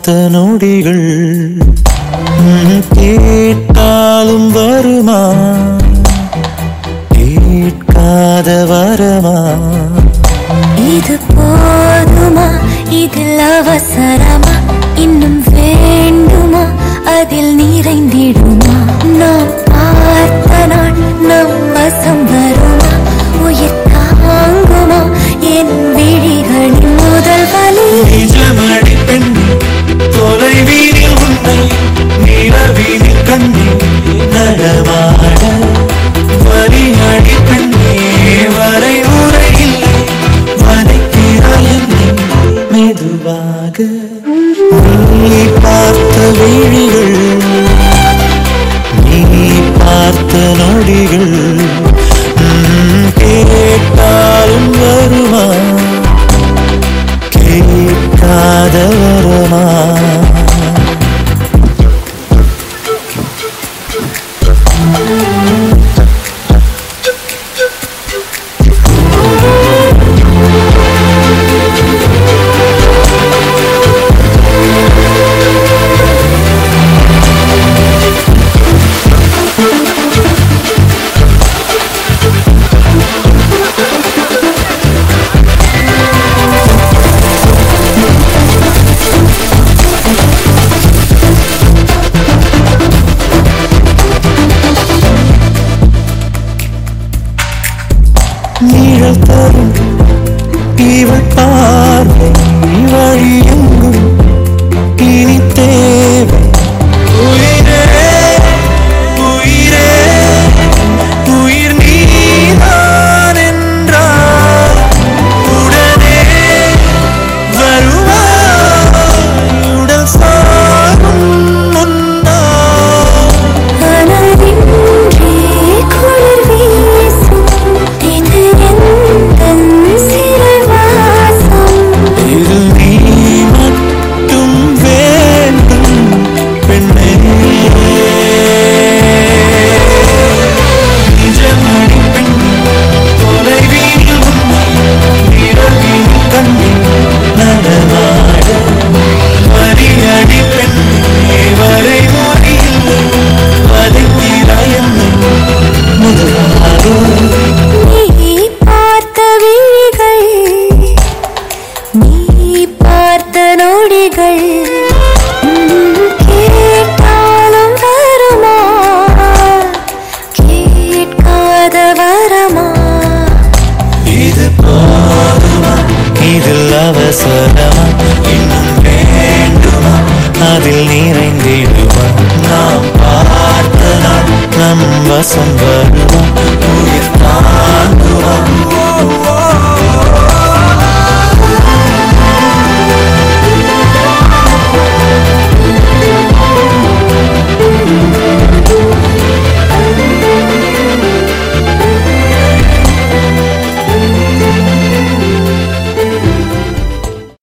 பார்த்த நொடிகள் உம், கேட்டாலும் வருமா கேட்காத வரமா இது போதுமா இதில் அவசரமா இன்னும் வேண்டுமா அதில் நிறைந்திடுமா நாம் பார்த்த நாள் நம் வசம் வருமா உயிர் தாங்குமா என் விழிகளின் முதல் வலி நிஜமடி பெண்ணே தொலைவீரில் உன்னை நிலவீரில் கண்ணே நடமாட வலியடி பெண்ணே வரை உரை இல்லை வதைக்கிறாய் என்னை மெதுவாக நீ பார்த்த விழிகள் நீ பார்த்த நொடிகள் உம், கேட்டாலும் வருமா கேட்காத வருமா நிழல் தரும் இவள் பார்வை வழியெங்கும் இனி தேவை உயிரே உயிரே உயிர் நீதான் என்றால் உடனே வருவாய் உடல் சாரும் முன்னால் ஆனால் இன்றே குளிர் வீசும் இது எந்தன் சிறைவாசம் இது நீ மட்டும் வேண்டும் பெண்ணே நிஜமடி பெண்ணே தொலைவீனில் உன்னை நிறவீனில் கண்ணில் நடமாட வரியடி பெண்ணே வரை முறையில்லை வதைக்கிறாய் என்னை முதலாக நீ பார்த்த விழிகள் நீ பார்த்த நொடிகள் உம், கேட்டாலும் வருமா கேட்காத வரமா இது போதுமா இதில் அவசரமா இன்னும் வேண்டுமா அதில் நிறைந்திடுமா நாம் பார்த்த நாள் நம் வசம் வருமா உயிர் தாங்குமா